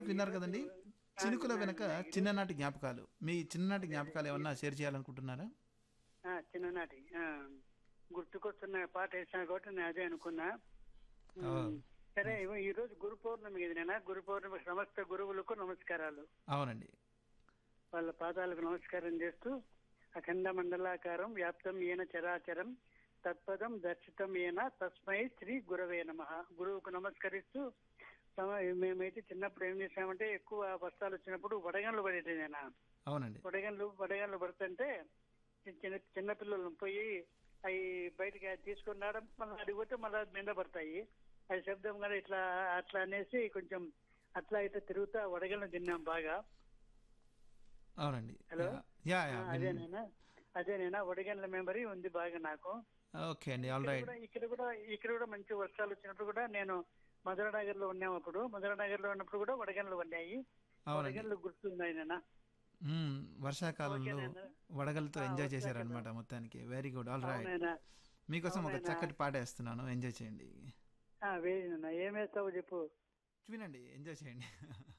విన్నారు కదండి చినుకుల వెనక చిన్ననాటి జ్ఞాపకాలు మీ చిన్ననాటి జ్ఞాపకాలు ఏమన్నా షేర్ చేయాలనుకుంటున్నారా ఆ, చిన్ననాటి ఆ, గుర్తుకొస్తున్న పాట వేసాను కాబట్టి నేను అదే అనుకున్నా ఉమ్, ఆ. సరే ఇగో ఈ రోజు గురు పౌర్ణమి ఇది నేనా గురు పౌర్ణమి సమస్త గురువులకు నమస్కారాలు అవునండి వాళ్ళ పాదాలకు నమస్కారం చేస్తూ అఖండ మండలాకారం వ్యాప్తం ఏన చరాచరం తత్పదం దర్శితం ఏన తస్మై శ్రీ గురవే నమ గురువుకు నమస్కరిస్తూ తమ- మేమైతే చిన్నప్పుడు ఏం చేసామంటే ఎక్కువ బస్తాలు వచ్చినప్పుడు వడగండ్లు పడేటేనా అవునండి వడగండ్లు వడగండ్లు పడుతుంటే చి- చిన్న చిన్న పిల్లలు పోయి అవి బయటకి అది తీసుకొని రావడం మళ్ళీ అడిగిపోతే మళ్ళీ మీద పడతాయి అది శబ్దం కూడా ఇట్లా అట్లా అనేసి కొంచెం అట్లా ఇట్లా తిరుగుతా వడగండ్లు తిన్నాం బాగా అవునండి హలో? యా యా ఆ, అదేనేనా అదేనేనా వడగండ్ల మెమరీ ఉంది బాగా నాకు ఓకే అండి ఆల్ ఇక్కడ రైట్ కూడా ఇక్కడ కూడా ఇక్కడ కూడా మంచి వర్షాలు వచ్చినప్పుడు కూడా నేను మధురనగర్ లో ఉన్నాము అప్పుడు మధురనగర్ లో ఉన్నప్పుడు కూడా వడగండ్లు పడ్డాయి అవునండి వడగండ్లు గుర్తున్నాయి నాన్న మ్మ్, వర్షాకాలంలో ఓకేనండి. వడగలతో ఆ, ఎంజాయ్ వచ్చాక చేశారనమాట మొత్తానికి వెరీ గుడ్ ఆల్ రైట్ అవునాయనా మీకోసం ఒక అవునాయనా. చక్కటి పాట వేస్తున్నాను ఎంజాయ్ చేయండి వేయి నాన్న ఏం వేస్తావో చెప్పు వినండి ఎంజాయ్ చేయండి